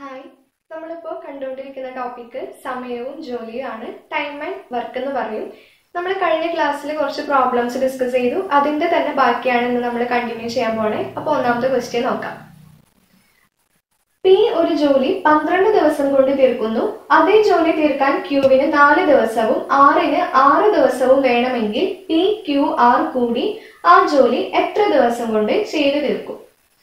hi നമ്മളിപ്പോൾ കണ്ടുകൊണ്ടിരിക്കുന്ന topic സമയവും ജോലിയും ആണ് ടൈം ആൻഡ് വർക്ക് എന്ന് പറയും നമ്മൾ കഴിഞ്ഞ ക്ലാസ്സിൽ കുറച്ച് പ്രോബ്ലംസ് ഡിസ്കസ് ചെയ്തു അതിന്റെ തന്നെ ബാക്കിയാണ് ഇന്ന് നമ്മൾ കണ്ടിന്യൂ ചെയ്യാൻ പോണേ അപ്പോൾ ഒന്നാമത്തെ ക്വസ്റ്റ്യൻ നോക്കാം പി ഒരു ജോലി പന്ത്രണ്ട് ദിവസം കൊണ്ട് തീർക്കുന്നു അതേ ജോലി തീർക്കാൻ ക്യൂവിന് നാല് ദിവസവും ആറിന് ആറ് ദിവസവും വേണമെങ്കിൽ പി ക്യു ആർ കൂടി ആ ജോലി എത്ര ദിവസം കൊണ്ട് ചെയ്തു തീർക്കും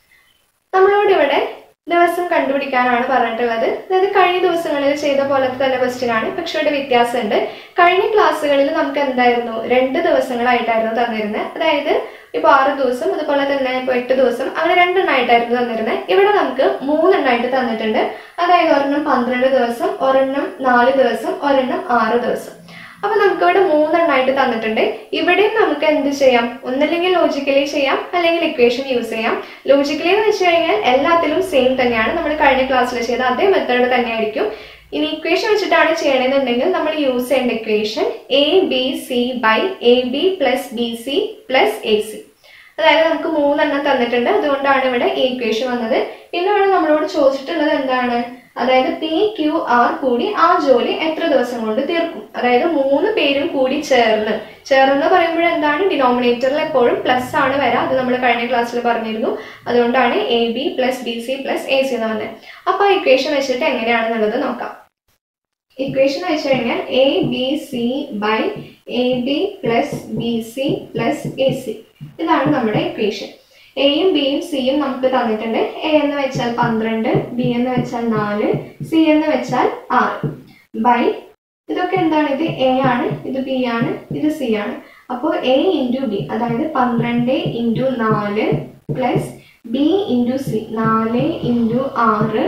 നമ്മളോട് ഇവിടെ ദിവസം കണ്ടുപിടിക്കാനാണ് പറഞ്ഞിട്ടുള്ളത് അതായത് കഴിഞ്ഞ ദിവസങ്ങളിൽ ചെയ്ത പോലത്തെ തന്നെ ക്വസ്റ്റ്യൻ ആണ് പക്ഷെ ഇവിടെ വ്യത്യാസമുണ്ട് കഴിഞ്ഞ ക്ലാസ്സുകളിൽ നമുക്ക് എന്തായിരുന്നു രണ്ട് ദിവസങ്ങളായിട്ടായിരുന്നു തന്നിരുന്നത് അതായത് ഇപ്പോൾ ആറ് ദിവസം അതുപോലെ തന്നെ ഇപ്പോൾ എട്ട് ദിവസം അങ്ങനെ രണ്ടെണ്ണമായിട്ടായിരുന്നു തന്നിരുന്നത് ഇവിടെ നമുക്ക് മൂന്നെണ്ണമായിട്ട് തന്നിട്ടുണ്ട് അതായത് ഒരെണ്ണം പന്ത്രണ്ട് ദിവസം ഒരെണ്ണം നാല് ദിവസം ഒരെണ്ണം ആറ് ദിവസം അപ്പൊ നമുക്ക് ഇവിടെ മൂന്നെണ്ണമായിട്ട് തന്നിട്ടുണ്ട് ഇവിടെയും നമുക്ക് എന്ത് ചെയ്യാം ഒന്നല്ലെങ്കിൽ ലോജിക്കലി ചെയ്യാം അല്ലെങ്കിൽ ഇക്വേഷൻ യൂസ് ചെയ്യാം ലോജിക്കലി എന്ന് വെച്ച് കഴിഞ്ഞാൽ എല്ലാത്തിലും സെയിം തന്നെയാണ് നമ്മൾ കഴിഞ്ഞ ക്ലാസ്സിൽ ചെയ്ത അതേ മെത്തേഡ് തന്നെയായിരിക്കും ഇനി ഇക്വേഷൻ വെച്ചിട്ടാണ് ചെയ്യണമെന്നുണ്ടെങ്കിൽ നമ്മൾ യൂസ് ചെയ്യേണ്ട equation A B C by A B plus B C plus A C അതായത് നമുക്ക് മൂന്നെണ്ണം തന്നിട്ടുണ്ട് അതുകൊണ്ടാണ് ഇവിടെ ഈ ഇക്വേഷൻ വന്നത് പിന്നെ ഇവിടെ നമ്മളോട് ചോദിച്ചിട്ടുള്ളത് എന്താണ് അതായത് പി ക്യു ആർ കൂടി ആ ജോലി എത്ര ദിവസം കൊണ്ട് തീർക്കും അതായത് മൂന്ന് പേരും കൂടി ചേർന്ന് ചേർന്ന് പറയുമ്പോൾ എന്താണ് ഡിനോമിനേറ്ററിൽ എപ്പോഴും പ്ലസ് ആണ് വരാം അത് നമ്മൾ കഴിഞ്ഞ ക്ലാസ്സിൽ പറഞ്ഞിരുന്നു അതുകൊണ്ടാണ് A B plus B C plus A C എന്ന് പറഞ്ഞത് അപ്പൊ ആ ഇക്വേഷൻ വെച്ചിട്ട് എങ്ങനെയാണെന്നുള്ളത് നോക്കാം ഇക്വേഷൻ വെച്ച് കഴിഞ്ഞാൽ A B C by A B plus B C plus A C ഇതാണ് നമ്മുടെ ഇക്വേഷൻ എയും ബിയും സിയും നമുക്ക് തന്നിട്ടുണ്ട് എ എന്ന് വെച്ചാൽ പന്ത്രണ്ട് ബി എന്ന് വെച്ചാൽ നാല് സി എന്ന് വെച്ചാൽ ആറ് ബൈ ഇതൊക്കെ എന്താണ് ഇത് എ ആണ് ഇത് ബി ആണ് ഇത് സി ആണ് അപ്പോൾ എ ഇൻറ്റു ബി അതായത് പന്ത്രണ്ട് ഇൻറ്റു നാല് പ്ലസ് ബി ഇൻറ്റു സി നാല് ഇൻറ്റു ആറ്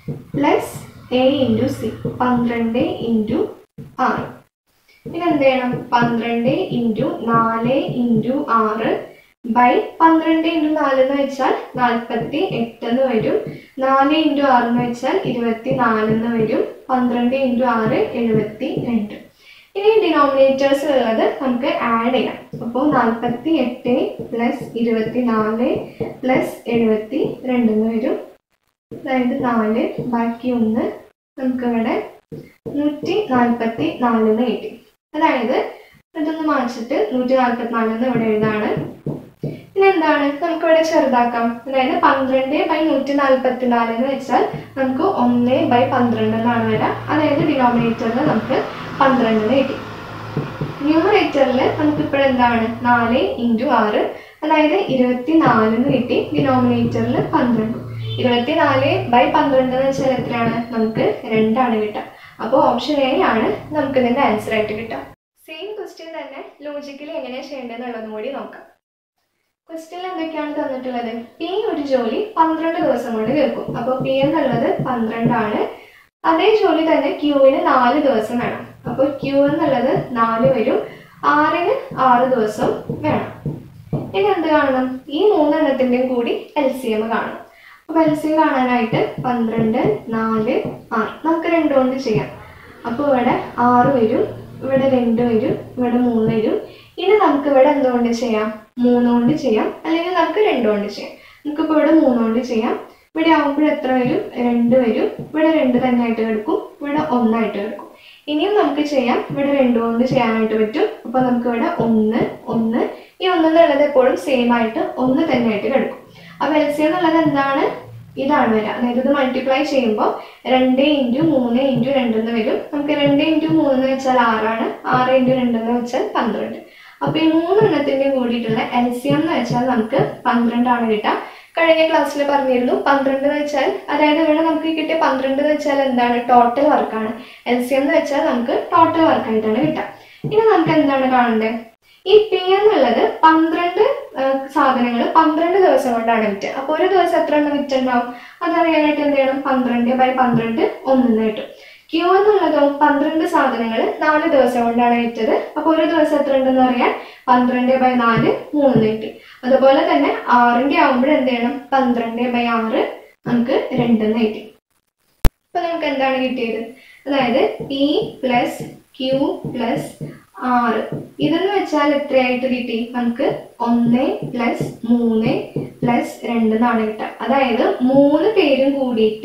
പ്ലസ് എ ഇൻറ്റു സി പന്ത്രണ്ട് ഇൻറ്റു ആറ് പിന്നെ എന്ത് ചെയ്യണം പന്ത്രണ്ട് ഇൻറ്റു നാല് ഇൻറ്റു ആറ് ബൈ പന്ത്രണ്ട് ഇൻറ്റു നാല് എന്ന് വെച്ചാൽ നാൽപ്പത്തി എട്ട് എന്ന് വരും നാല് ഇൻറ്റു ആറ് എന്ന് വെച്ചാൽ ഇരുപത്തി നാല് എന്ന് വരും പന്ത്രണ്ട് ഇൻറ്റു ആറ് എഴുപത്തി രണ്ട് ഇനി ഡിനോമിനേറ്റേഴ്സ് ഉള്ളത് നമുക്ക് ആഡ് ചെയ്യാം അപ്പോൾ നാൽപ്പത്തി എട്ട് പ്ലസ് ഇരുപത്തി നാല് പ്ലസ് എഴുപത്തി രണ്ട് എന്ന് വരും അതായത് നാല് ബാക്കി ഒന്ന് നമുക്കിവിടെ നൂറ്റി നാൽപ്പത്തി നാലിന്ന് കിട്ടി അതായത് ഇതൊന്ന് മാറ്റിട്ട് നൂറ്റി നാൽപ്പത്തി നാലിന്ന് ഇവിടെ എഴുതാണ് പിന്നെ എന്താണ് നമുക്ക് ഇവിടെ ചെറുതാക്കാം അതായത് പന്ത്രണ്ട് ബൈ നൂറ്റി നാൽപ്പത്തി നാല് എന്ന് വെച്ചാൽ നമുക്ക് ഒന്ന് ബൈ പന്ത്രണ്ട് എന്നാണ് വരാം അതായത് ഡിനോമിനേറ്ററിൽ നമുക്ക് പന്ത്രണ്ട് കിട്ടി ന്യൂമറേറ്ററിൽ നമുക്ക് ഇപ്പോൾ എന്താണ് നാല് ഇൻറ്റു ആറ് അതായത് ഇരുപത്തി നാലിന്ന് കിട്ടി ഡിനോമിനേറ്ററിൽ പന്ത്രണ്ട് ഇരുപത്തിനാല് ബൈ പന്ത്രണ്ട് എന്ന് വെച്ചാൽ എത്രയാണ് നമുക്ക് രണ്ടാണ് കിട്ടുക അപ്പോൾ ഓപ്ഷൻ എ ആണ് നമുക്ക് ഇതിന്റെ ആൻസർ ആയിട്ട് കിട്ടുക സെയിം ക്വസ്റ്റ്യൻ തന്നെ ലോജിക്കലി എങ്ങനെയാണ് ചെയ്യേണ്ടതെന്നുള്ളതും കൂടി നോക്കാം ക്വസ്റ്റ്യനിൽ എന്തൊക്കെയാണ് തന്നിട്ടുള്ളത് പി ഒരു ജോലി പന്ത്രണ്ട് ദിവസം കൊണ്ട് തീർക്കും അപ്പോൾ പി എന്നുള്ളത് പന്ത്രണ്ടാണ് അതേ ജോലി തന്നെ ക്യൂവിന് നാല് ദിവസം വേണം അപ്പോൾ ക്യൂ എന്നുള്ളത് നാല് വരും ആറിന് ആറ് ദിവസം വേണം ഇനി എന്ത് കാണണം ഈ മൂന്നെണ്ണത്തിൻ്റെയും കൂടി എൽ സി എം കാണണം അപ്പോൾ എൽ സി എം കാണാനായിട്ട് പന്ത്രണ്ട് നാല് ആറ് നമുക്ക് രണ്ട് കൊണ്ട് ചെയ്യാം അപ്പോൾ ഇവിടെ ആറ് വരും ഇവിടെ രണ്ട് വരും ഇവിടെ മൂന്ന് വരും ഇനി നമുക്ക് ഇവിടെ എന്തുകൊണ്ട് ചെയ്യാം മൂന്ന് കൊണ്ട് ചെയ്യാം അല്ലെങ്കിൽ നമുക്ക് രണ്ട് കൊണ്ട് ചെയ്യാം നമുക്കിപ്പോൾ ഇവിടെ മൂന്ന് കൊണ്ട് ചെയ്യാം ഇവിടെ ആകുമ്പോൾ എത്ര വരും രണ്ട് വരും ഇവിടെ രണ്ട് തന്നെ ആയിട്ട് കിടക്കും ഇവിടെ ഒന്നായിട്ട് കിടക്കും ഇനിയും നമുക്ക് ചെയ്യാം ഇവിടെ രണ്ട് കൊണ്ട് ചെയ്യാനായിട്ട് പറ്റും അപ്പോൾ നമുക്ക് ഇവിടെ ഒന്ന് ഒന്ന് ഈ ഒന്നെന്നുള്ളത് എപ്പോഴും സെയിം ആയിട്ട് ഒന്ന് തന്നെ ആയിട്ട് കിടക്കും അപ്പോൾ എൽ സി എന്നുള്ളത് എന്താണ് ഇതാണ് വരിക അതായത് ഇത് മൾട്ടിപ്ലൈ ചെയ്യുമ്പോൾ രണ്ട് ഇൻറ്റു മൂന്ന് ഇൻറ്റു രണ്ട് എന്ന് വരും നമുക്ക് രണ്ട് ഇൻറ്റു മൂന്ന് എന്ന് വെച്ചാൽ ആറാണ് ആറ് ഇൻറ്റു രണ്ട് എന്ന് വെച്ചാൽ പന്ത്രണ്ട് അപ്പോൾ ഈ മൂന്നെണ്ണത്തിൻ്റെ കൂടിയിട്ടുള്ള എൽ സി എം എന്ന് വെച്ചാൽ നമുക്ക് പന്ത്രണ്ടാണ് കിട്ടുക കഴിഞ്ഞ ക്ലാസ്സിൽ പറഞ്ഞിരുന്നു പന്ത്രണ്ട് എന്ന് വെച്ചാൽ അതായത് ഇവിടെ നമുക്ക് കിട്ടിയ പന്ത്രണ്ട് എന്ന് വെച്ചാൽ എന്താണ് ടോട്ടൽ വർക്കാണ് എൽ സി എം എന്ന് വെച്ചാൽ നമുക്ക് ടോട്ടൽ വർക്കായിട്ടാണ് കിട്ടുക ഇനി നമുക്ക് എന്താണ് കാണേണ്ടത് ഈ പി എന്നുള്ളത് പന്ത്രണ്ട് സാധനങ്ങൾ പന്ത്രണ്ട് ദിവസം കൊണ്ടാണ് വിറ്റ് അപ്പോൾ ഒരു ദിവസം എത്ര എണ്ണം വിറ്റുണ്ടാവും അതറിയാനായിട്ട് എന്ത് ചെയ്യണം പന്ത്രണ്ട് ബൈ പന്ത്രണ്ട് ഒന്നിന്ന് കിട്ടും ക്യൂ എന്നുള്ളതോ പന്ത്രണ്ട് സാധനങ്ങൾ നാല് ദിവസം കൊണ്ടാണ് വിറ്റത് അപ്പോൾ ഒരു ദിവസം എത്ര ഉണ്ടെന്ന് അറിയാൻ പന്ത്രണ്ട് ബൈ നാല് മൂന്ന് കിട്ടി അതുപോലെ തന്നെ ആറിന്റെ ആവുമ്പോൾ എന്ത് ചെയ്യണം പന്ത്രണ്ട് ബൈ ആറ് നമുക്ക് രണ്ടെന്ന് കിട്ടി അപ്പൊ നമുക്ക് എന്താണ് കിട്ടിയത് അതായത് പി പ്ലസ് ക്യൂ പ്ലസ് ആറ് ഇതെന്ന് വെച്ചാൽ എത്രയായിട്ട് കിട്ടി നമുക്ക് ഒന്ന് പ്ലസ് മൂന്ന് പ്ലസ് രണ്ട് എന്നാണ് കിട്ടുക അതായത് മൂന്ന് പേരും കൂടിയിട്ട്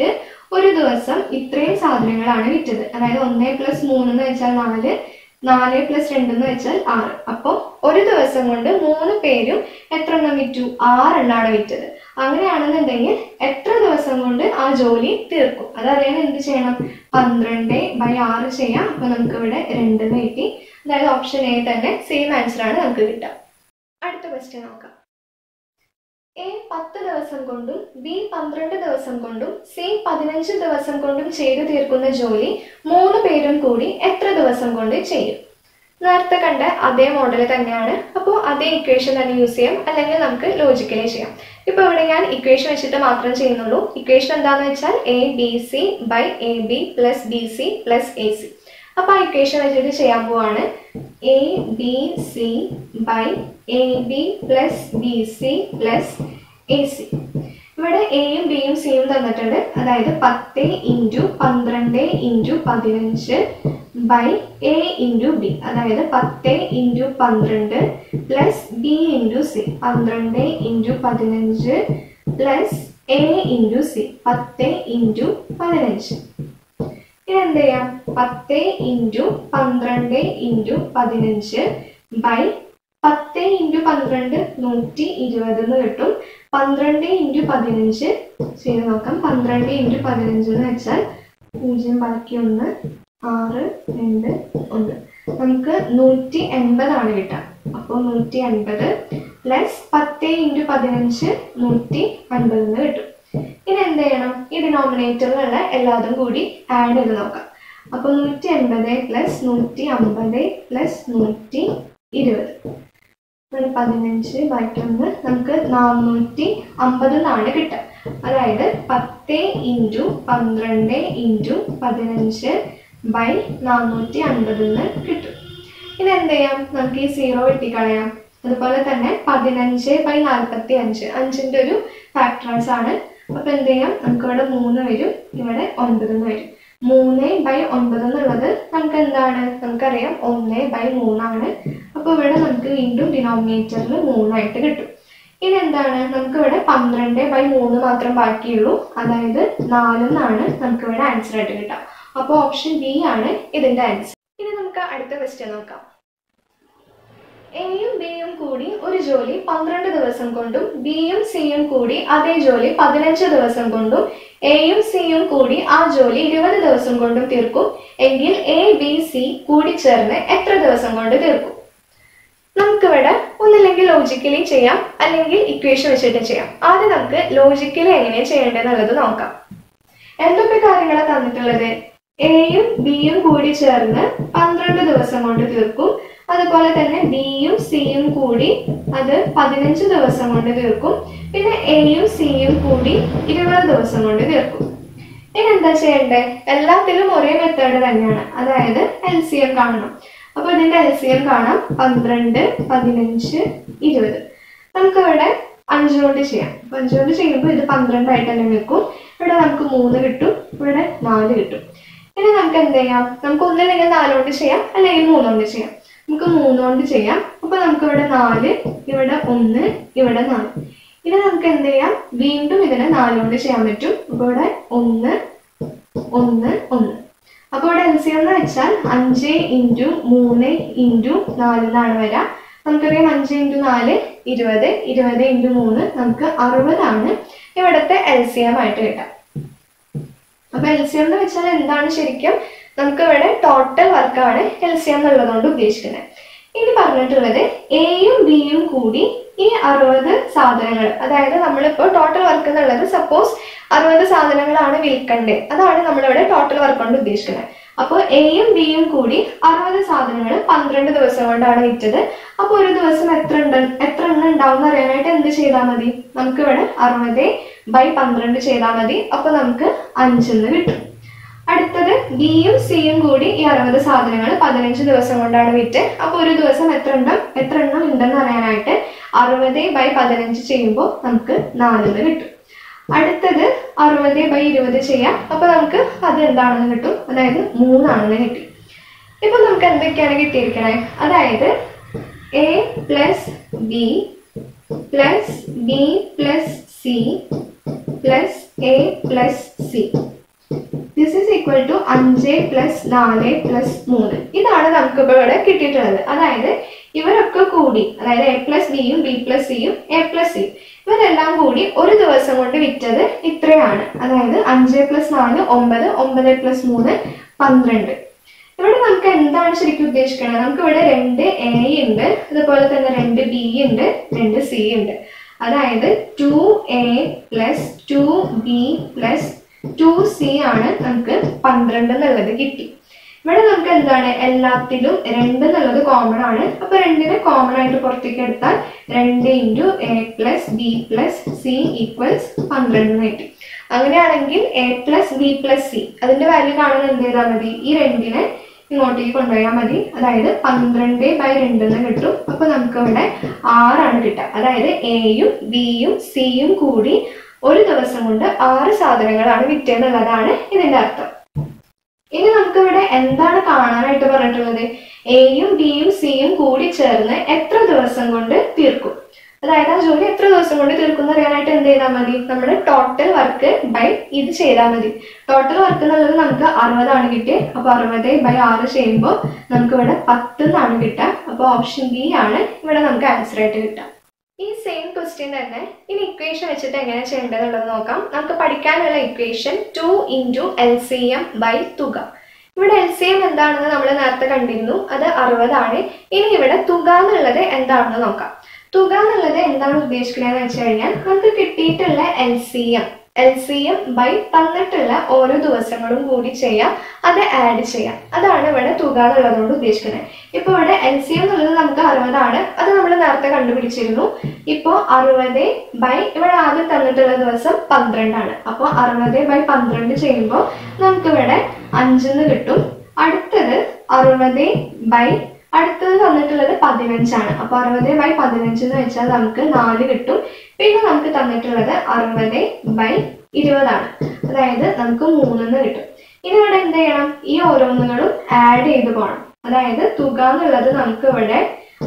ഒരു ദിവസം ഇത്രയും സാധനങ്ങളാണ് വിറ്റത് അതായത് ഒന്നേ പ്ലസ് മൂന്ന് എന്ന് വെച്ചാൽ നാല് നാല് പ്ലസ് രണ്ട് എന്ന് വെച്ചാൽ ആറ് അപ്പോൾ ഒരു ദിവസം കൊണ്ട് മൂന്ന് പേരും എത്ര എണ്ണം വിറ്റു ആറെണ്ണാണ് വിറ്റത് അങ്ങനെയാണെന്നുണ്ടെങ്കിൽ എത്ര ദിവസം കൊണ്ട് ആ ജോലി തീർക്കും അതറിയാൻ എന്ത് ചെയ്യണം പന്ത്രണ്ട് ബൈ ആറ് ചെയ്യാം അപ്പൊ നമുക്ക് ഇവിടെ രണ്ട് എന്ന് കിട്ടി അതായത് ഓപ്ഷൻ എ തന്നെ സെയിം ആൻസർ ആണ് നമുക്ക് കിട്ടുക അടുത്ത ക്വസ്റ്റ്യൻ നോക്കാം എ പത്ത് ദിവസം കൊണ്ടും ബി പന്ത്രണ്ട് ദിവസം കൊണ്ടും സി പതിനഞ്ച് ദിവസം കൊണ്ടും ചെയ്തു തീർക്കുന്ന ജോലി മൂന്ന് പേരും കൂടി എത്ര ദിവസം കൊണ്ട് ചെയ്യും നേരത്തെ കണ്ട അതേ മോഡൽ തന്നെയാണ് അപ്പോൾ അതേ ഇക്വേഷൻ തന്നെ യൂസ് ചെയ്യാം അല്ലെങ്കിൽ നമുക്ക് ലോജിക്കലി ചെയ്യാം ഇപ്പോൾ ഇവിടെ ഞാൻ ഇക്വേഷൻ വെച്ചിട്ട് മാത്രം ചെയ്യുന്നുള്ളൂ ഇക്വേഷൻ എന്താണെന്ന് വെച്ചാൽ A B C by A B plus B C plus A C അപ്പോൾ ആ ഇക്വേഷൻ വെച്ചിട്ട് ചെയ്യാൻ പോവാണ് A B C by A B plus B C plus A C ഇവിടെ എയും ബിയും സിയും തന്നിട്ടുണ്ട് അതായത് പത്ത് ഇൻറ്റു പന്ത്രണ്ട് ഇൻറ്റു പതിനഞ്ച് ബൈ എ ഇൻറ്റു ബി അതായത് പത്ത് ഇൻറ്റു പന്ത്രണ്ട് പ്ലസ് ബി ഇൻറ്റു സി പന്ത്രണ്ട് ഇൻറ്റു പതിനഞ്ച് പ്ലസ് എ ഇൻറ്റു സി പത്ത് ഇൻറ്റു പതിനഞ്ച് ഇനി എന്ത് ചെയ്യാം പത്ത് ഇൻറ്റു പന്ത്രണ്ട് ഇൻറ്റു പതിനഞ്ച് ബൈ പത്ത് ഇൻറ്റു പന്ത്രണ്ട് നൂറ്റി ഇരുപത് എന്ന് കിട്ടും പന്ത്രണ്ട് ഇൻറ്റു പതിനഞ്ച് ചെയ്ത് നോക്കാം പന്ത്രണ്ട് ഇൻറ്റു പതിനഞ്ച് എന്ന് വെച്ചാൽ പൂജ്യം ബാക്കി ഒന്ന് ആറ് രണ്ട് ഒന്ന് നമുക്ക് നൂറ്റി എൺപതാണ് കിട്ടുക അപ്പോൾ നൂറ്റി അൻപത് പ്ലസ് പത്ത് ഇൻറ്റു പതിനഞ്ച് നൂറ്റി അൻപത് എന്ന് കിട്ടും ഇനി എന്ത് ചെയ്യണം ഈ ഡിനോമിനേറ്ററിലുള്ള എല്ലാതും കൂടി ആഡ് ചെയ്ത് നോക്കാം അപ്പോൾ നൂറ്റി എൺപത് പ്ലസ് നൂറ്റി അമ്പത് പ്ലസ് നൂറ്റി ഇരുപത് ഒരു പതിനഞ്ച് ബാക്കി ഒന്ന് നമുക്ക് നാനൂറ്റി അമ്പത് എന്നാണ് കിട്ടുക അതായത് പത്ത് ഇൻറ്റു പന്ത്രണ്ട് ഇൻറ്റു പതിനഞ്ച് ബൈ നാനൂറ്റി അൻപത് എന്ന് കിട്ടും ഇനി എന്ത് ചെയ്യാം നമുക്ക് ഈ സീറോ വെട്ടിക്കളയാം അതുപോലെ തന്നെ പതിനഞ്ച് ബൈ നാൽപ്പത്തി അഞ്ച് അഞ്ചിൻ്റെ ഒരു ഫാക്ടേഴ്സ് ആണ് അപ്പൊ എന്ത് ചെയ്യാം നമുക്ക് ഇവിടെ മൂന്ന് വരും ഇവിടെ ഒൻപത് എന്ന് വരും മൂന്ന് ബൈ ഒൻപത് എന്നുള്ളത് നമുക്ക് എന്താണ് നമുക്കറിയാം ഒന്ന് ബൈ മൂന്നാണ് അപ്പൊ ഇവിടെ നമുക്ക് വീണ്ടും ഡിനോമിനേറ്ററിൽ മൂന്നായിട്ട് കിട്ടും ഇനി എന്താണ് നമുക്ക് ഇവിടെ പന്ത്രണ്ട് ബൈ മൂന്ന് മാത്രം ബാക്കിയുള്ളൂ അതായത് നാലെന്നാണ് നമുക്ക് ഇവിടെ ആൻസർ ആയിട്ട് കിട്ടുക അപ്പോൾ ഓപ്ഷൻ ബി ആണ് ഇതിന്റെ ആൻസർ ഇനി നമുക്ക് അടുത്ത ക്വസ്റ്റ്യൻ നോക്കാം എയും ബിയും കൂടി ഒരു ജോലി പന്ത്രണ്ട് ദിവസം കൊണ്ടും ബിയും സിയും കൂടി അതേ ജോലി പതിനഞ്ച് ദിവസം കൊണ്ടും എയും സിയും കൂടി ആ ജോലി ഇരുപത് ദിവസം കൊണ്ടും തീർക്കും എങ്കിൽ എ ബി സി കൂടി ചേർന്ന് എത്ര ദിവസം കൊണ്ട് തീർക്കും നമുക്കിവിടെ ഒന്നില്ലെങ്കിൽ ലോജിക്കലി ചെയ്യാം അല്ലെങ്കിൽ ഇക്വേഷൻ വെച്ചിട്ട് ചെയ്യാം ആദ്യം നമുക്ക് ലോജിക്കലി എങ്ങനെയാണ് ചെയ്യേണ്ടതെന്നുള്ളത് നോക്കാം എന്തൊക്കെ കാര്യങ്ങളാണ് തന്നിട്ടുള്ളത് എയും ബിയും കൂടി ചേർന്ന് പന്ത്രണ്ട് ദിവസം കൊണ്ട് തീർക്കും അതുപോലെ തന്നെ ബിയും സിയും കൂടി അത് പതിനഞ്ച് ദിവസം കൊണ്ട് തീർക്കും പിന്നെ എയും സിയും കൂടി ഇരുപത് ദിവസം കൊണ്ട് തീർക്കും ഇനി എന്താ ചെയ്യണ്ടേ എല്ലാത്തിലും ഒരേ മെത്തേഡ് തന്നെയാണ് അതായത് എൽ സി എം കാണണം അപ്പൊ ഇതിന്റെ എൽ സി എം കാണാം പന്ത്രണ്ട് പതിനഞ്ച് ഇരുപത് നമുക്ക് ഇവിടെ അഞ്ചുകൊണ്ട് ചെയ്യാം അപ്പൊ അഞ്ചുകൊണ്ട് ചെയ്യുമ്പോൾ ഇത് പന്ത്രണ്ടായിട്ട് തന്നെ നിൽക്കും ഇവിടെ നമുക്ക് മൂന്ന് കിട്ടും ഇവിടെ നാല് കിട്ടും ഇനി നമുക്ക് എന്ത് ചെയ്യാം നമുക്ക് ഒന്നില്ലെങ്കിൽ നാലുകൊണ്ട് ചെയ്യാം അല്ലെങ്കിൽ മൂന്നുകൊണ്ട് ചെയ്യാം നമുക്ക് മൂന്നുകൊണ്ട് ചെയ്യാം അപ്പൊ നമുക്ക് ഇവിടെ നാല് ഇവിടെ ഒന്ന് ഇവിടെ നാല് ഇനി നമുക്ക് എന്ത് ചെയ്യാം വീണ്ടും ഇതിനെ നാലുകൊണ്ട് ചെയ്യാൻ പറ്റും അപ്പൊ ഇവിടെ ഒന്ന് ഒന്ന് ഒന്ന് അപ്പൊ ഇവിടെ എൽ സി എന്ന് വെച്ചാൽ അഞ്ച് ഇൻറ്റു മൂന്ന് ഇൻറ്റു നാല് എന്നാണ് വരിക നമുക്കറിയാം അഞ്ച് ഇൻറ്റു നാല് ഇരുപത് ഇരുപത് ഇൻറ്റു മൂന്ന് നമുക്ക് അറുപതാണ് ഇവിടുത്തെ എൽ സി എം ആയിട്ട് കിട്ടുക അപ്പൊ എൽ സി എം എന്ന് വെച്ചാൽ എന്താണ് ശരിക്കും നമുക്ക് ഇവിടെ ടോട്ടൽ വർക്കാണ് എൽ സി എം എന്നുള്ളതുകൊണ്ട് ഉദ്ദേശിക്കുന്നത് ഇനി പറഞ്ഞിട്ടുള്ളത് എയും ബിയും കൂടി ഈ അറുപത് സാധനങ്ങൾ അതായത് നമ്മളിപ്പോൾ ടോട്ടൽ വർക്ക് എന്നുള്ളത് സപ്പോസ് അറുപത് സാധനങ്ങളാണ് വിൽക്കേണ്ടത് അതാണ് നമ്മളിവിടെ ടോട്ടൽ വർക്ക് കൊണ്ട് ഉദ്ദേശിക്കുന്നത് അപ്പോൾ എയും ബിയും കൂടി അറുപത് സാധനങ്ങൾ പന്ത്രണ്ട് ദിവസം കൊണ്ടാണ് വിറ്റത് അപ്പോൾ ഒരു ദിവസം എത്ര ഉണ്ട് എത്ര എണ്ണം ഉണ്ടാവും എന്ന് അറിയാനായിട്ട് എന്ത് ചെയ്താൽ മതി നമുക്ക് ഇവിടെ അറുപത് ബൈ പന്ത്രണ്ട് ചെയ്താൽ മതി അപ്പോൾ നമുക്ക് അഞ്ചെന്ന് കിട്ടും അടുത്തത് ബിയും സിയും കൂടി ഈ അറുപത് സാധനങ്ങൾ പതിനഞ്ച് ദിവസം കൊണ്ടാണ് വിറ്റ് അപ്പോൾ ഒരു ദിവസം എത്ര എണ്ണം എത്ര എണ്ണം ഉണ്ടെന്ന് അറിയാനായിട്ട് അറുപത് ബൈ പതിനഞ്ച് ചെയ്യുമ്പോൾ നമുക്ക് നാലെന്ന് കിട്ടും അടുത്തത് അറുപത് ബൈ ഇരുപത് ചെയ്യാം അപ്പൊ നമുക്ക് അത് എന്താണെന്ന് കിട്ടും അതായത് മൂന്നാണെന്ന് കിട്ടി ഇപ്പൊ നമുക്ക് എന്തൊക്കെയാണ് കിട്ടിയിരിക്കണേ അതായത് A plus B plus B plus C plus A plus C equal to അഞ്ച് പ്ലസ് നാല് പ്ലസ് മൂന്ന് ഇതാണ് നമുക്ക് ഇപ്പോൾ ഇവിടെ കിട്ടിയിട്ടുള്ളത് അതായത് ഇവരൊക്കെ കൂടി അതായത് എ പ്ലസ് ബിയും ബി പ്ലസ് സിയും എ പ്ലസ് സിയും ഇവരെല്ലാം കൂടി ഒരു ദിവസം കൊണ്ട് വിറ്റത് ഇത്രയാണ് അതായത് അഞ്ച് പ്ലസ് നാല് ഒമ്പത് ഒമ്പത് പ്ലസ് മൂന്ന് പന്ത്രണ്ട് ഇവിടെ നമുക്ക് എന്താണ് ശരിക്കും ഉദ്ദേശിക്കുന്നത് നമുക്ക് ഇവിടെ രണ്ട് എ ഉണ്ട് അതുപോലെ തന്നെ രണ്ട് ബി ഉണ്ട് രണ്ട് സി ഉണ്ട് അതായത് two A plus two B plus two C ആണ് നമുക്ക് പന്ത്രണ്ട് എന്നുള്ളത് കിട്ടി ഇവിടെ നമുക്ക് എന്താണ് എല്ലാത്തിലും രണ്ട് എന്നുള്ളത് കോമൺ ആണ് അപ്പൊ രണ്ടിനെ കോമൺ ആയിട്ട് പുറത്തേക്ക് എടുത്താൽ രണ്ട് into A plus B plus C equals പന്ത്രണ്ട് എന്ന് കിട്ടി അങ്ങനെയാണെങ്കിൽ A plus B plus C അതിന്റെ വാല്യൂ കാണാൻ എന്ത് ചെയ്താൽ മതി ഈ രണ്ടിനെ ഇങ്ങോട്ടേക്ക് കൊണ്ടുപോയാൽ മതി അതായത് പന്ത്രണ്ട് ബൈ രണ്ട് എന്ന് കിട്ടും അപ്പൊ നമുക്ക് ഇവിടെ ആറാണ് കിട്ടുക അതായത് എയും ബിയും സിയും കൂടി ഒരു ദിവസം കൊണ്ട് ആറ് സാധനങ്ങളാണ് വിറ്റെന്നുള്ളതാണ് ഇതിന്റെ അർത്ഥം ഇനി നമുക്ക് ഇവിടെ എന്താണ് കാണാനായിട്ട് പറഞ്ഞിട്ടുള്ളത് എയും ബിയും സിയും കൂടി ചേർന്ന് എത്ര ദിവസം കൊണ്ട് തീർക്കും അതായത് ആ ജോലി എത്ര ദിവസം കൊണ്ട് തീർക്കും അറിയാനായിട്ട് എന്ത് ചെയ്താൽ മതി നമ്മുടെ ടോട്ടൽ വർക്ക് ബൈ ഇത് ചെയ്താൽ മതി ടോട്ടൽ വർക്ക് എന്നുള്ളത് നമുക്ക് അറുപതാണ് കിട്ടിയത് അപ്പൊ അറുപത് ബൈ ആറ് ചെയ്യുമ്പോൾ നമുക്ക് ഇവിടെ പത്ത് എന്നാണ് കിട്ടുക അപ്പൊ ഓപ്ഷൻ ബി ആണ് ഇവിടെ നമുക്ക് ആൻസർ ആയിട്ട് കിട്ടുക ഈ സെയിം ക്വസ്റ്റ്യൻ തന്നെ ഇനി ഇക്വേഷൻ വെച്ചിട്ട് എങ്ങനെ ചെയ്യേണ്ടതെന്നുള്ളത് നോക്കാം നമുക്ക് പഠിക്കാനുള്ള equation two into L C M by തുക ഇവിടെ എൽ സി എം എന്താണെന്ന് നമ്മൾ നേരത്തെ കണ്ടിരുന്നു അത് അറുപതാണ് ഇനി ഇവിടെ തുക എന്നുള്ളത് എന്താണെന്ന് നോക്കാം തുക എന്നുള്ളത് എന്താണ് ഉദ്ദേശിക്കുന്നതെന്ന് വെച്ച് കഴിഞ്ഞാൽ നമുക്ക് കിട്ടിയിട്ടുള്ള L C M L C M by തന്നിട്ടുള്ള ഓരോ ദിവസങ്ങളും കൂടി ചെയ്യാം അത് ആഡ് ചെയ്യാം അതാണ് ഇവിടെ തുക എന്നുള്ളതുകൊണ്ട് ഉദ്ദേശിക്കുന്നത് ഇപ്പൊ ഇവിടെ എൽ സി എം എന്നുള്ളത് നമുക്ക് അറുപതാണ് അത് നമ്മൾ നേരത്തെ കണ്ടുപിടിച്ചിരുന്നു ഇപ്പോ അറുപത് ബൈ ഇവിടെ ആദ്യം തന്നിട്ടുള്ള ദിവസം പന്ത്രണ്ടാണ് അപ്പോൾ അറുപത് ബൈ പന്ത്രണ്ട് ചെയ്യുമ്പോൾ നമുക്ക് ഇവിടെ അഞ്ചെന്ന് കിട്ടും അടുത്തത് അറുപത് ബൈ അടുത്തത് തന്നിട്ടുള്ളത് പതിനഞ്ചാണ് അപ്പൊ അറുപത് ബൈ പതിനഞ്ച് എന്ന് വെച്ചാൽ നമുക്ക് നാല് കിട്ടും പിന്നെ നമുക്ക് തന്നിട്ടുള്ളത് അറുപത് ബൈ ഇരുപതാണ് അതായത് നമുക്ക് മൂന്നെന്ന് കിട്ടും ഇനി ഇവിടെ എന്ത് ചെയ്യണം ഈ ഓരോന്നുകളും ആഡ് ചെയ്ത് പോകണം അതായത് തുക എന്നുള്ളത് നമുക്ക് ഇവിടെ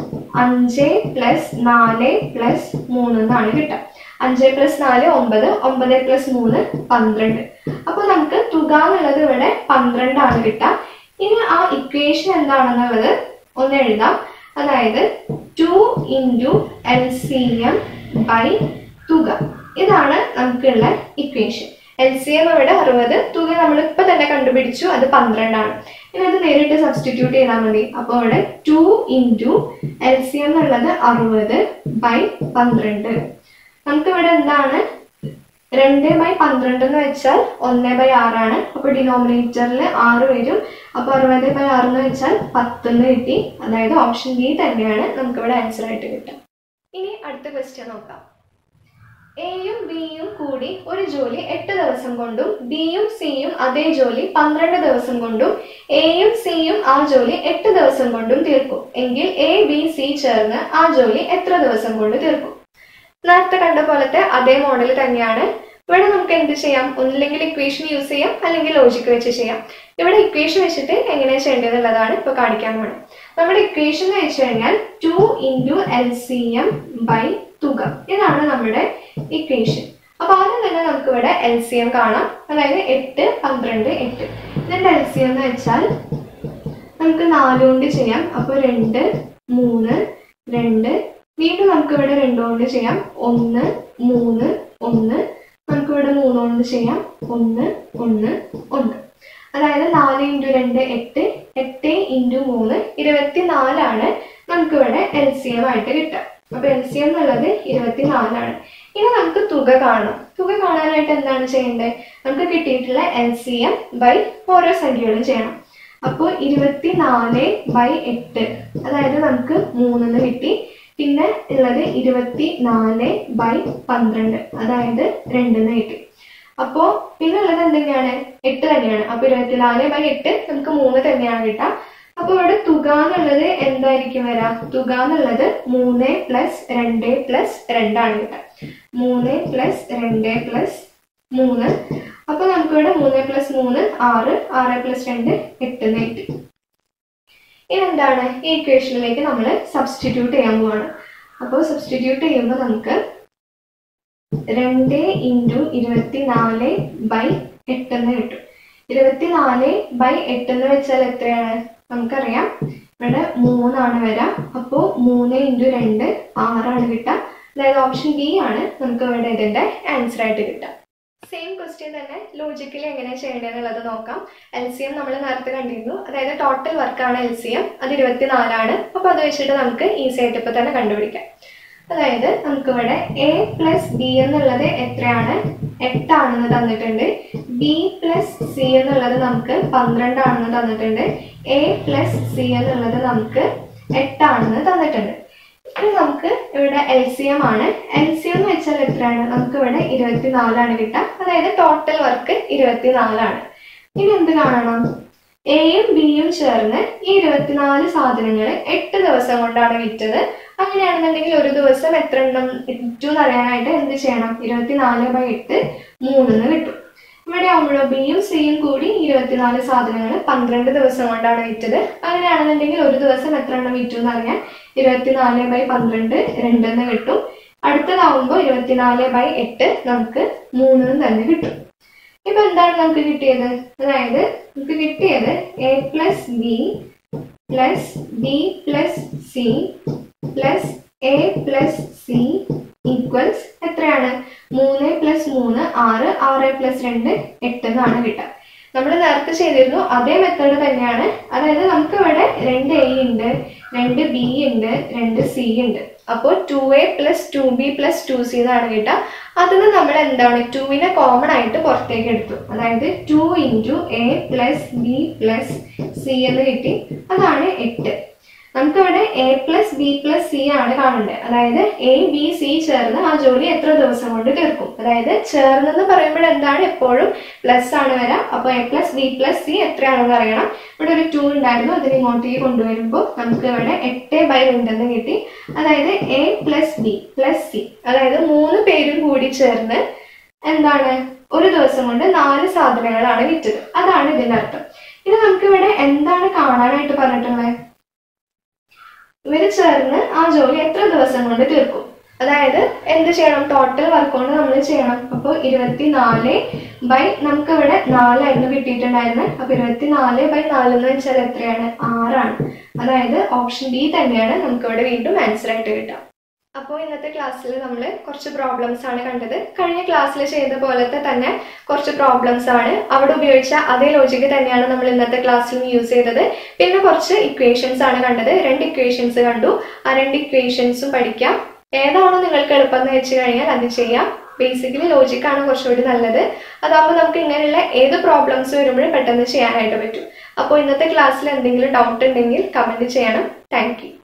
അഞ്ച് പ്ലസ് നാല് പ്ലസ് മൂന്ന് എന്നാണ് കിട്ടുക അഞ്ച് പ്ലസ് നാല് ഒമ്പത് ഒമ്പത് പ്ലസ് മൂന്ന് പന്ത്രണ്ട് അപ്പൊ നമുക്ക് തുക എന്നുള്ളത് ഇവിടെ പന്ത്രണ്ടാണ് കിട്ടുക ഇനി ആ ഇക്വേഷൻ എന്താണെന്നുള്ളത് ഒന്ന് എഴുതാം അതായത് two into L C M by തുക ഇതാണ് നമുക്കുള്ള ഇക്വേഷൻ എൽ സി എം ഇവിടെ അറുപത് തുക നമ്മൾ ഇപ്പൊ തന്നെ കണ്ടുപിടിച്ചു അത് പന്ത്രണ്ടാണ് ഇനി അത് നേരിട്ട് സബ്സ്റ്റിറ്റ്യൂട്ട് ചെയ്താൽ മതി അപ്പോൾ ഇവിടെ two into L C M എന്നുള്ളത് അറുപത് ബൈ പന്ത്രണ്ട് നമുക്ക് ഇവിടെ എന്താണ് രണ്ട് ബൈ പന്ത്രണ്ട് എന്ന് വെച്ചാൽ ഒന്ന് ബൈ ആറാണ് അപ്പോൾ ഡിനോമിനേറ്ററിൽ ആറ് വരും അപ്പോൾ അറുപത് ബൈ ആറ് എന്ന് വെച്ചാൽ പത്തെന്ന് കിട്ടി അതായത് ഓപ്ഷൻ ബി തന്നെയാണ് നമുക്കിവിടെ ആൻസർ ആയിട്ട് കിട്ടുക ഇനി അടുത്ത ക്വസ്റ്റ്യൻ നോക്കാം എയും ബിയും കൂടി ഒരു ജോലി എട്ട് ദിവസം കൊണ്ടും ബിയും സിയും അതേ ജോലി പന്ത്രണ്ട് ദിവസം കൊണ്ടും എയും സിയും ആ ജോലി എട്ട് ദിവസം കൊണ്ടും തീർക്കും എങ്കിൽ എ ബി സി ചേർന്ന് ആ ജോലി എത്ര ദിവസം കൊണ്ട് തീർക്കും നേരത്തെ കണ്ട പോലത്തെ അതേ മോഡൽ തന്നെയാണ് ഇവിടെ നമുക്ക് എന്ത് ചെയ്യാം ഒന്നില്ലെങ്കിൽ ഇക്വേഷൻ യൂസ് ചെയ്യാം അല്ലെങ്കിൽ ലോജിക്ക് വെച്ച് ചെയ്യാം ഇവിടെ ഇക്വേഷൻ വെച്ചിട്ട് എങ്ങനെയാണ് ചെയ്യേണ്ടതെന്നുള്ളതാണ് ഇപ്പോൾ കാണിക്കാൻ പോകുന്നത് നമ്മുടെ ഇക്വേഷൻ എന്ന് വെച്ച് കഴിഞ്ഞാൽ two into L C M by തുക ഇതാണ് നമ്മുടെ ഇക്വേഷൻ അപ്പൊ ആദ്യം തന്നെ നമുക്ക് ഇവിടെ എൽ സി എം കാണാം അതായത് എട്ട് പന്ത്രണ്ട് എട്ട് ഇതിന്റെ എൽ സി എം എന്ന് വെച്ചാൽ നമുക്ക് നാല് കൊണ്ട് ചെയ്യാം അപ്പോൾ രണ്ട് മൂന്ന് രണ്ട് വീണ്ടും നമുക്ക് ഇവിടെ രണ്ട് കൊണ്ട് ചെയ്യാം ഒന്ന് മൂന്ന് ഒന്ന് നമുക്ക് ഇവിടെ മൂന്ന് കൊണ്ട് ചെയ്യാം ഒന്ന് ഒന്ന് ഒന്ന് അതായത് നാല് ഇൻറ്റു രണ്ട് എട്ട് എട്ട് ഇൻറ്റു മൂന്ന് ഇരുപത്തിനാലാണ് നമുക്ക് ഇവിടെ എൽ സി എം ആയിട്ട് കിട്ടുക അപ്പൊ എൽ സി എം എന്നുള്ളത് ഇരുപത്തിനാലാണ് ഇനി നമുക്ക് തുക കാണണം തുക കാണാനായിട്ട് എന്താണ് ചെയ്യേണ്ടത് നമുക്ക് കിട്ടിയിട്ടുള്ള എൽ സി എം ബൈ ഓരോ സംഖ്യകളും ചെയ്യണം അപ്പോൾ ഇരുപത്തിനാല് ബൈ എട്ട് അതായത് നമുക്ക് മൂന്നെന്ന് കിട്ടി പിന്നെ ഉള്ളത് ഇരുപത്തി നാല് ബൈ പന്ത്രണ്ട് അതായത് രണ്ടെന്ന് കിട്ടി അപ്പോ പിന്നെ ഉള്ളത് എന്തൊക്കെയാണ് എട്ട് തന്നെയാണ് അപ്പൊ ഇരുപത്തിനാല് ബൈ എട്ട് നമുക്ക് മൂന്ന് തന്നെയാണ് കിട്ടുക അപ്പൊ ഇവിടെ തുക എന്നുള്ളത് എന്തായിരിക്കും വരാം തുക എന്നുള്ളത് മൂന്ന് പ്ലസ് രണ്ട് പ്ലസ് രണ്ടാണ് കിട്ടുക മൂന്ന് പ്ലസ് രണ്ട് പ്ലസ് മൂന്ന് അപ്പൊ നമുക്ക് ഇവിടെ മൂന്ന് പ്ലസ് മൂന്ന് ആറ് ആറ് പ്ലസ് രണ്ട് എട്ട് എന്ന് കിട്ടി ഇനി എന്താണ് ഈ ഇക്വേഷനിലേക്ക് നമ്മൾ സബ്സ്റ്റിറ്റ്യൂട്ട് ചെയ്യാൻ പോവാണ് അപ്പോൾ സബ്സ്റ്റിറ്റ്യൂട്ട് ചെയ്യുമ്പോൾ നമുക്ക് രണ്ട് ഇൻറ്റു ഇരുപത്തി നാല് ബൈ എട്ട് എന്ന് കിട്ടും ഇരുപത്തിനാല് ബൈ എട്ട് എന്ന് വെച്ചാൽ എത്രയാണ് നമുക്കറിയാം ഇവിടെ മൂന്നാണ് വരാം അപ്പോൾ മൂന്ന് ഇൻറ്റു രണ്ട് ആറാണ് കിട്ടുക അതായത് ഓപ്ഷൻ ബി ആണ് നമുക്ക് ഇവിടെ ഇതിൻ്റെ ആൻസർ ആയിട്ട് കിട്ടുക സെയിം ക്വസ്റ്റ്യൻ തന്നെ ലോജിക്കലി എങ്ങനെ ചെയ്യേണ്ടതെന്നുള്ളത് നോക്കാം എൽ സി എം നമ്മൾ നേരത്തെ കണ്ടിരുന്നു അതായത് ടോട്ടൽ വർക്കാണ് എൽ സി എം അത് ഇരുപത്തിനാലാണ് അപ്പോൾ അത് വെച്ചിട്ട് നമുക്ക് ഈസി ആയിട്ട് ഇപ്പോൾ തന്നെ കണ്ടുപിടിക്കാം അതായത് നമുക്കിവിടെ എ പ്ലസ് ബി എന്നുള്ളത് എത്രയാണ് എട്ടാണെന്ന് തന്നിട്ടുണ്ട് ബി പ്ലസ് സി എന്നുള്ളത് നമുക്ക് പന്ത്രണ്ടാണെന്ന് തന്നിട്ടുണ്ട് എ പ്ലസ് സി എന്നുള്ളത് നമുക്ക് എട്ടാണെന്ന് തന്നിട്ടുണ്ട് ഇനി നമുക്ക് ഇവിടെ എൽ സി എം ആണ് എൽ സി എം എന്ന് വെച്ചാൽ എത്രയാണ് നമുക്ക് ഇവിടെ ഇരുപത്തിനാലാണ് കിട്ടുക അതായത് ടോട്ടൽ വർക്ക് ഇരുപത്തിനാലാണ് ഇനി എന്ത് കാണണം എയും ബിയും ചേർന്ന് ഈ ഇരുപത്തിനാല് സാധനങ്ങൾ എട്ട് ദിവസം കൊണ്ടാണ് വിറ്റത് അങ്ങനെയാണെന്നുണ്ടെങ്കിൽ ഒരു ദിവസം എത്ര എണ്ണം വിറ്റു എന്ന് അറിയാനായിട്ട് എന്ത് ചെയ്യണം ഇരുപത്തിനാല് ബൈ എട്ട് മൂന്നെന്ന് കിട്ടും ഇവിടെ ആവുമ്പോഴോ ബിയും സിയും കൂടി ഇരുപത്തിനാല് സാധനങ്ങൾ പന്ത്രണ്ട് ദിവസം കൊണ്ടാണ് വിറ്റത് അങ്ങനെയാണെന്നുണ്ടെങ്കിൽ ഒരു ദിവസം എത്ര എണ്ണം വിറ്റു എന്ന് അറിയാൻ ഇരുപത്തിനാല് ബൈ പന്ത്രണ്ട് രണ്ടെന്ന് കിട്ടും അടുത്തതാവുമ്പോൾ ഇരുപത്തിനാല് ബൈ എട്ട് നമുക്ക് മൂന്നെന്ന് തന്നെ കിട്ടും ഇപ്പൊ എന്താണ് നമുക്ക് കിട്ടിയത് അതായത് നമുക്ക് കിട്ടിയത് A plus B plus B plus C plus A plus C equals എത്രയാണ് മൂന്ന് പ്ലസ് മൂന്ന് ആറ് ആറ് പ്ലസ് രണ്ട് എട്ട് എന്നാണ് കിട്ടുക നമ്മൾ നേരത്തെ ചെയ്തിരുന്നു അതേ മെത്തേഡ് തന്നെയാണ് അതായത് നമുക്ക് ഇവിടെ രണ്ട് എ ഉണ്ട് രണ്ട് ബി ഉണ്ട് രണ്ട് സി ഉണ്ട് അപ്പോൾ two A plus two B plus two C എന്നാണ് കിട്ടുക അതിന് നമ്മൾ എന്താണ് ടുവിനെ കോമൺ ആയിട്ട് പുറത്തേക്ക് എടുത്തു അതായത് two into A plus B plus C എന്ന് കിട്ടി അതാണ് എട്ട് നമുക്കിവിടെ A plus B plus C ആണ് കാണേണ്ടത് അതായത് എ ബി സി ചേർന്ന് ആ ജോലി എത്ര ദിവസം കൊണ്ട് തീർക്കും അതായത് ചേർന്നെന്ന് പറയുമ്പോൾ എന്താണ് എപ്പോഴും പ്ലസ് ആണ് വരാം അപ്പോൾ A plus B plus C എത്രയാണെന്ന് അറിയണം ഇവിടെ ഒരു ടു ഉണ്ടായിരുന്നു അതിന് ഇങ്ങോട്ടേക്ക് കൊണ്ടുവരുമ്പോൾ നമുക്ക് ഇവിടെ എട്ട് ബൈ രണ്ടെന്ന് കിട്ടി അതായത് A plus B plus C അതായത് മൂന്ന് പേരും കൂടി ചേർന്ന് എന്താണ് ഒരു ദിവസം കൊണ്ട് നാല് സാധനങ്ങളാണ് വിറ്റത് അതാണ് ഇതിന്റെ അർത്ഥം ഇത് നമുക്ക് ഇവിടെ എന്താണ് കാണാനായിട്ട് പറഞ്ഞിട്ടുള്ളത് ഇവർ ചേർന്ന് ആ ജോലി എത്ര ദിവസം കൊണ്ട് തീർക്കും അതായത് എന്ത് ചെയ്യണം ടോട്ടൽ വർക്ക് കൊണ്ട് നമ്മൾ ചെയ്യണം അപ്പോൾ ഇരുപത്തിനാല് ബൈ നമുക്ക് ഇവിടെ നാലായിരുന്നു കിട്ടിയിട്ടുണ്ടായിരുന്നത് അപ്പോൾ ഇരുപത്തിനാല് ബൈ നാല് എന്ന് വെച്ചാൽ എത്രയാണ് ആറാണ് അതായത് ഓപ്ഷൻ ഡി തന്നെയാണ് നമുക്ക് ഇവിടെ വീണ്ടും ആൻസർ ആയിട്ട് കിട്ടുക അപ്പോൾ ഇന്നത്തെ ക്ലാസ്സിൽ നമ്മൾ കുറച്ച് പ്രോബ്ലംസ് ആണ് കണ്ടത് കഴിഞ്ഞ ക്ലാസ്സിൽ ചെയ്ത പോലത്തെ തന്നെ കുറച്ച് പ്രോബ്ലംസ് ആണ് അവിടെ ഉപയോഗിച്ച അതേ ലോജിക്ക് തന്നെയാണ് നമ്മൾ ഇന്നത്തെ ക്ലാസ്സിലും യൂസ് ചെയ്തത് പിന്നെ കുറച്ച് ഇക്വേഷൻസ് ആണ് കണ്ടത് രണ്ട് ഇക്വേഷൻസ് കണ്ടു ആ രണ്ട് ഇക്വേഷൻസും പഠിക്കാം ഏതാണോ നിങ്ങൾക്ക് എളുപ്പം എന്ന് വെച്ച് കഴിഞ്ഞാൽ അത് ചെയ്യാം ബേസിക്കലി ലോജിക്കാണ് കുറച്ചുകൂടി നല്ലത് അതാകുമ്പോൾ നമുക്ക് ഇങ്ങനെയുള്ള ഏത് പ്രോബ്ലംസ് വരുമ്പോഴും പെട്ടെന്ന് ചെയ്യാനായിട്ട് പറ്റും അപ്പോൾ ഇന്നത്തെ ക്ലാസ്സിൽ എന്തെങ്കിലും ഡൗട്ട് ഉണ്ടെങ്കിൽ കമൻറ്റ് ചെയ്യണം താങ്ക്